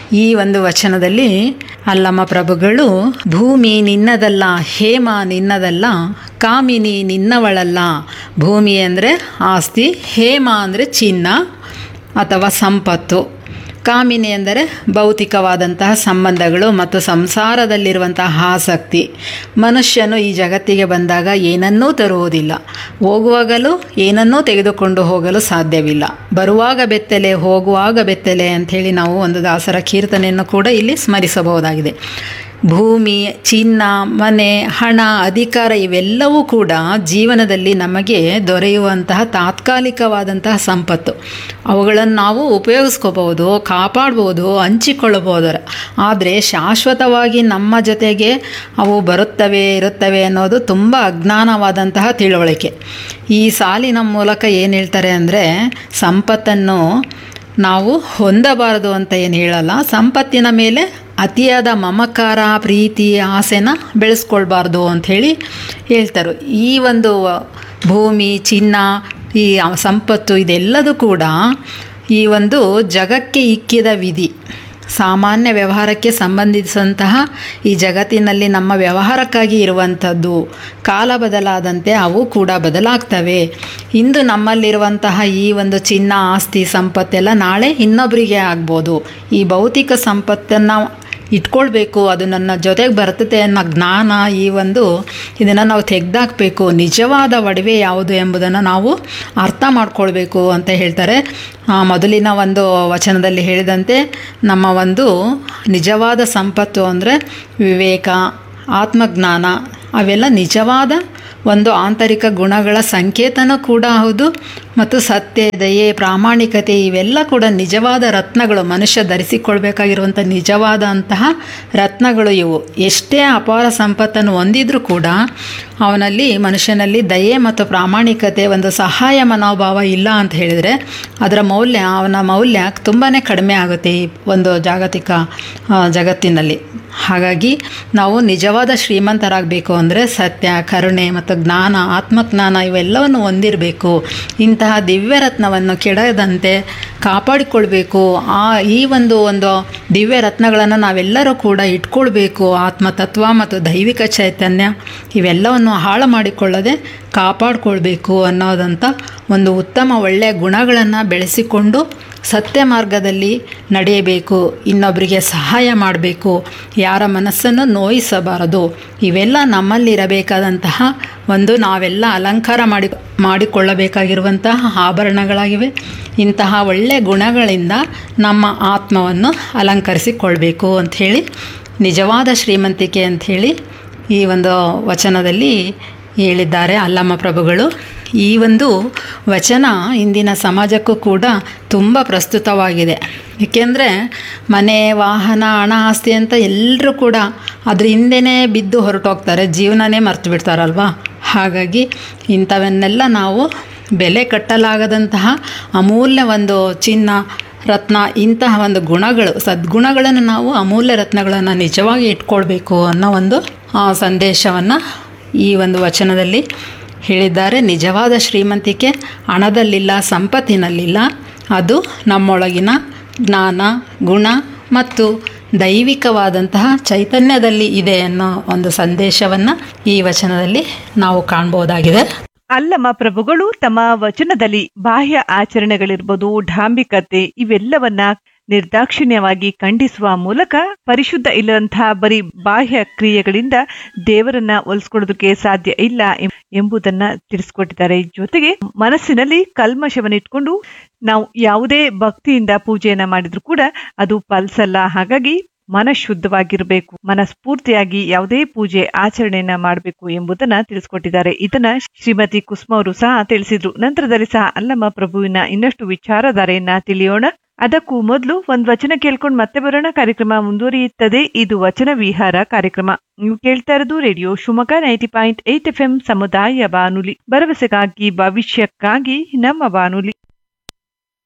ಈ ಒಂದು ವಚನದಲ್ಲಿ ಅಲ್ಲಮ್ಮ ಪ್ರಭುಗಳು ಭೂಮಿ ನಿನ್ನದಲ್ಲ ಹೇಮ ನಿನ್ನದಲ್ಲ ಕಾಮಿನಿ ನಿನ್ನವಳಲ್ಲ ಭೂಮಿ ಅಂದರೆ ಆಸ್ತಿ ಹೇಮ ಅಂದರೆ ಚಿನ್ನ ಅಥವಾ ಸಂಪತ್ತು ಕಾಮಿನಿ ಎಂದರೆ ಭೌತಿಕವಾದಂತಹ ಸಂಬಂಧಗಳು ಮತ್ತು ಸಂಸಾರದಲ್ಲಿರುವಂತಹ ಆಸಕ್ತಿ ಮನುಷ್ಯನು ಈ ಜಗತ್ತಿಗೆ ಬಂದಾಗ ಏನನ್ನೂ ತರುವುದಿಲ್ಲ ಹೋಗುವಾಗಲೂ ಏನನ್ನೂ ತೆಗೆದುಕೊಂಡು ಹೋಗಲು ಸಾಧ್ಯವಿಲ್ಲ ಬರುವಾಗ ಬೆತ್ತಲೆ ಹೋಗುವಾಗ ಬೆತ್ತಲೆ ಅಂಥೇಳಿ ನಾವು ಒಂದು ದಾಸರ ಕೀರ್ತನೆಯನ್ನು ಕೂಡ ಇಲ್ಲಿ ಸ್ಮರಿಸಬಹುದಾಗಿದೆ ಭೂಮಿ ಚಿನ್ನ ಮನೆ ಹಣ ಅಧಿಕಾರ ಇವೆಲ್ಲವೂ ಕೂಡ ಜೀವನದಲ್ಲಿ ನಮಗೆ ದೊರೆಯುವಂತಹ ತಾತ್ಕಾಲಿಕವಾದಂತಹ ಸಂಪತ್ತು ಅವುಗಳನ್ನು ನಾವು ಉಪಯೋಗಿಸ್ಕೋಬಹುದು ಕಾಪಾಡ್ಬೋದು ಹಂಚಿಕೊಳ್ಳಬಹುದು ಆದರೆ ಶಾಶ್ವತವಾಗಿ ನಮ್ಮ ಜೊತೆಗೆ ಅವು ಬರುತ್ತವೆ ಇರುತ್ತವೆ ಅನ್ನೋದು ತುಂಬ ಅಜ್ಞಾನವಾದಂತಹ ತಿಳುವಳಿಕೆ ಈ ಸಾಲಿನ ಮೂಲಕ ಏನು ಹೇಳ್ತಾರೆ ಅಂದರೆ ಸಂಪತ್ತನ್ನು ನಾವು ಹೊಂದಬಾರದು ಅಂತ ಏನು ಹೇಳಲ್ಲ ಸಂಪತ್ತಿನ ಮೇಲೆ ಅತಿಯಾದ ಮಮಕಾರ ಪ್ರೀತಿ ಆಸೆನ ಬೆಳೆಸ್ಕೊಳ್ಬಾರ್ದು ಅಂಥೇಳಿ ಹೇಳ್ತಾರೆ ಈ ಒಂದು ಭೂಮಿ ಚಿನ್ನ ಈ ಸಂಪತ್ತು ಇದೆಲ್ಲದೂ ಕೂಡ ಈ ಒಂದು ಜಗಕ್ಕೆ ಇಕ್ಕಿದ ವಿಧಿ ಸಾಮಾನ್ಯ ವ್ಯವಹಾರಕ್ಕೆ ಸಂಬಂಧಿಸಿದಂತಹ ಈ ಜಗತ್ತಿನಲ್ಲಿ ನಮ್ಮ ವ್ಯವಹಾರಕ್ಕಾಗಿ ಇರುವಂಥದ್ದು ಕಾಲ ಬದಲಾದಂತೆ ಅವು ಕೂಡ ಬದಲಾಗ್ತವೆ ಇಂದು ನಮ್ಮಲ್ಲಿರುವಂತಹ ಈ ಒಂದು ಚಿನ್ನ ಆಸ್ತಿ ಸಂಪತ್ತೆಲ್ಲ ನಾಳೆ ಇನ್ನೊಬ್ಬರಿಗೆ ಆಗ್ಬೋದು ಈ ಭೌತಿಕ ಸಂಪತ್ತನ್ನು ಇಟ್ಕೊಳ್ಬೇಕು ಅದು ನನ್ನ ಜೊತೆಗೆ ಬರ್ತದೆ ಅನ್ನೋ ಜ್ಞಾನ ಈ ಒಂದು ಇದನ್ನು ನಾವು ತೆಗೆದಾಕಬೇಕು ನಿಜವಾದ ಒಡವೆ ಯಾವುದು ಎಂಬುದನ್ನು ನಾವು ಅರ್ಥ ಮಾಡ್ಕೊಳ್ಬೇಕು ಅಂತ ಹೇಳ್ತಾರೆ ಮೊದಲಿನ ಒಂದು ವಚನದಲ್ಲಿ ಹೇಳಿದಂತೆ ನಮ್ಮ ಒಂದು ನಿಜವಾದ ಸಂಪತ್ತು ಅಂದರೆ ವಿವೇಕ ಆತ್ಮಜ್ಞಾನ ಅವೆಲ್ಲ ನಿಜವಾದ ಒಂದು ಆಂತರಿಕ ಗುಣಗಳ ಸಂಕೇತನ ಕೂಡ ಹೌದು ಮತ್ತು ಸತ್ಯ ದಯೆ ಪ್ರಾಮಾಣಿಕತೆ ಇವೆಲ್ಲ ಕೂಡ ನಿಜವಾದ ರತ್ನಗಳು ಮನುಷ್ಯ ಧರಿಸಿಕೊಳ್ಬೇಕಾಗಿರುವಂಥ ನಿಜವಾದ ಅಂತಹ ರತ್ನಗಳು ಇವು ಎಷ್ಟೇ ಅಪಾರ ಸಂಪತ್ತನ್ನು ಹೊಂದಿದ್ರೂ ಕೂಡ ಅವನಲ್ಲಿ ಮನುಷ್ಯನಲ್ಲಿ ದಯೆ ಮತ್ತು ಪ್ರಾಮಾಣಿಕತೆ ಒಂದು ಸಹಾಯ ಮನೋಭಾವ ಇಲ್ಲ ಅಂತ ಹೇಳಿದರೆ ಅದರ ಮೌಲ್ಯ ಅವನ ಮೌಲ್ಯ ತುಂಬಾ ಕಡಿಮೆ ಆಗುತ್ತೆ ಈ ಒಂದು ಜಾಗತಿಕ ಜಗತ್ತಿನಲ್ಲಿ ಹಾಗಾಗಿ ನಾವು ನಿಜವಾದ ಶ್ರೀಮಂತರಾಗಬೇಕು ಅಂದರೆ ಸತ್ಯ ಕರುಣೆ ಮತ್ತು ಜ್ಞಾನ ಆತ್ಮಜ್ಞಾನ ಇವೆಲ್ಲವನ್ನು ಹೊಂದಿರಬೇಕು ಇಂತಹ ದಿವ್ಯ ರತ್ನವನ್ನು ಕೆಡದಂತೆ ಕಾಪಾಡಿಕೊಳ್ಬೇಕು ಆ ಈ ಒಂದು ಒಂದು ದಿವ್ಯ ರತ್ನಗಳನ್ನು ನಾವೆಲ್ಲರೂ ಕೂಡ ಇಟ್ಕೊಳ್ಬೇಕು ಆತ್ಮತತ್ವ ಮತ್ತು ದೈವಿಕ ಚೈತನ್ಯ ಇವೆಲ್ಲವನ್ನು ಹಾಳು ಮಾಡಿಕೊಳ್ಳದೆ ಕಾಪಾಡಿಕೊಳ್ಬೇಕು ಅನ್ನೋದಂಥ ಒಂದು ಉತ್ತಮ ಒಳ್ಳೆಯ ಗುಣಗಳನ್ನು ಬೆಳೆಸಿಕೊಂಡು ಸತ್ಯ ಮಾರ್ಗದಲ್ಲಿ ನಡೆಯಬೇಕು ಇನ್ನೊಬ್ಬರಿಗೆ ಸಹಾಯ ಮಾಡಬೇಕು ಯಾರ ಮನಸ್ಸನ್ನು ನೋಯಿಸಬಾರದು ಇವೆಲ್ಲ ನಮ್ಮಲ್ಲಿರಬೇಕಾದಂತಹ ಒಂದು ನಾವೆಲ್ಲ ಅಲಂಕಾರ ಮಾಡಿ ಮಾಡಿಕೊಳ್ಳಬೇಕಾಗಿರುವಂತಹ ಆಭರಣಗಳಾಗಿವೆ ಇಂತಹ ಒಳ್ಳೆಯ ಗುಣಗಳಿಂದ ನಮ್ಮ ಆತ್ಮವನ್ನು ಅಲಂಕರಿಸಿಕೊಳ್ಬೇಕು ಅಂಥೇಳಿ ನಿಜವಾದ ಶ್ರೀಮಂತಿಕೆ ಅಂಥೇಳಿ ಈ ಒಂದು ವಚನದಲ್ಲಿ ಹೇಳಿದ್ದಾರೆ ಅಲ್ಲಮ್ಮ ಪ್ರಭುಗಳು ಈ ಒಂದು ವಚನ ಇಂದಿನ ಸಮಾಜಕ್ಕೂ ಕೂಡ ತುಂಬ ಪ್ರಸ್ತುತವಾಗಿದೆ ಏಕೆಂದರೆ ಮನೆ ವಾಹನ ಹಣ ಆಸ್ತಿ ಅಂತ ಎಲ್ಲರೂ ಕೂಡ ಅದ್ರ ಹಿಂದೆನೇ ಬಿದ್ದು ಹೊರಟೋಗ್ತಾರೆ ಜೀವನನೇ ಮರ್ತು ಬಿಡ್ತಾರಲ್ವ ಹಾಗಾಗಿ ಇಂಥವನ್ನೆಲ್ಲ ನಾವು ಬೆಲೆ ಕಟ್ಟಲಾಗದಂತಹ ಅಮೂಲ್ಯ ಒಂದು ಚಿನ್ನ ರತ್ನ ಇಂತಹ ಒಂದು ಗುಣಗಳು ಸದ್ಗುಣಗಳನ್ನು ನಾವು ಅಮೂಲ್ಯ ರತ್ನಗಳನ್ನು ನಿಜವಾಗಿ ಇಟ್ಕೊಳ್ಬೇಕು ಅನ್ನೋ ಒಂದು ಸಂದೇಶವನ್ನು ಈ ಒಂದು ವಚನದಲ್ಲಿ ಹೇಳಿದ್ದಾರೆ ನಿಜವಾದ ಶ್ರೀಮಂತಿಕೆ ಹಣದಲ್ಲಿಲ್ಲ ಸಂಪತ್ತಿನಲ್ಲಿಲ್ಲ ಅದು ನಮ್ಮೊಳಗಿನ ಜ್ಞಾನ ಗುಣ ಮತ್ತು ದೈವಿಕವಾದಂತಹ ಚೈತನ್ಯದಲ್ಲಿ ಇದೆ ಅನ್ನೋ ಒಂದು ಸಂದೇಶವನ್ನು ಈ ವಚನದಲ್ಲಿ ನಾವು ಕಾಣ್ಬೋದಾಗಿದೆ ಅಲ್ಲಮ ಪ್ರಭುಗಳು ತಮ್ಮ ವಚನದಲ್ಲಿ ಬಾಹ್ಯ ಆಚರಣೆಗಳಿರ್ಬೋದು ಢಾಂಬಿಕತೆ ಇವೆಲ್ಲವನ್ನ ನಿರ್ದಾಕ್ಷಿಣ್ಯವಾಗಿ ಖಂಡಿಸುವ ಮೂಲಕ ಪರಿಶುದ್ಧ ಇಲ್ಲದಂತಹ ಬರೀ ಬಾಹ್ಯ ಕ್ರಿಯೆಗಳಿಂದ ದೇವರನ್ನ ಒಲಿಸ್ಕೊಳ್ಳೋದಕ್ಕೆ ಸಾಧ್ಯ ಇಲ್ಲ ಎಂಬುದನ್ನ ತಿಳಿಸ್ಕೊಟ್ಟಿದ್ದಾರೆ ಜೊತೆಗೆ ಮನಸ್ಸಿನಲ್ಲಿ ಕಲ್ಮಶವನ್ನಿಟ್ಕೊಂಡು ನಾವು ಯಾವುದೇ ಭಕ್ತಿಯಿಂದ ಪೂಜೆಯನ್ನ ಮಾಡಿದ್ರು ಕೂಡ ಅದು ಫಲ್ಸಲ್ಲ ಹಾಗಾಗಿ ಮನಃಶುದ್ಧವಾಗಿರಬೇಕು ಮನಸ್ಫೂರ್ತಿಯಾಗಿ ಯಾವುದೇ ಪೂಜೆ ಆಚರಣೆಯನ್ನ ಮಾಡಬೇಕು ಎಂಬುದನ್ನ ತಿಳಿಸ್ಕೊಟ್ಟಿದ್ದಾರೆ ಇದನ್ನ ಶ್ರೀಮತಿ ಕುಸುಮ ಅವರು ಸಹ ತಿಳಿಸಿದ್ರು ನಂತರದಲ್ಲಿ ಸಹ ಅಲ್ಲಮ್ಮ ಪ್ರಭುವಿನ ಇನ್ನಷ್ಟು ವಿಚಾರಧಾರೆಯನ್ನ ತಿಳಿಯೋಣ ಅದಕ್ಕೂ ಮೊದಲು ಒಂದ್ ವಚನ ಕೇಳ್ಕೊಂಡು ಮತ್ತೆ ಬರೋಣ ಕಾರ್ಯಕ್ರಮ ಮುಂದುವರಿಯುತ್ತದೆ ಇದು ವಚನ ವಿಹಾರ ಕಾರ್ಯಕ್ರಮ ನೀವು ಕೇಳ್ತಾ ಇರೋದು radio Shivamogga ninety point eight F M ಸಮುದಾಯ ಬಾನುಲಿ ಭರವಸೆಗಾಗಿ ಭವಿಷ್ಯಕ್ಕಾಗಿ ನಮ್ಮ ಬಾನುಲಿ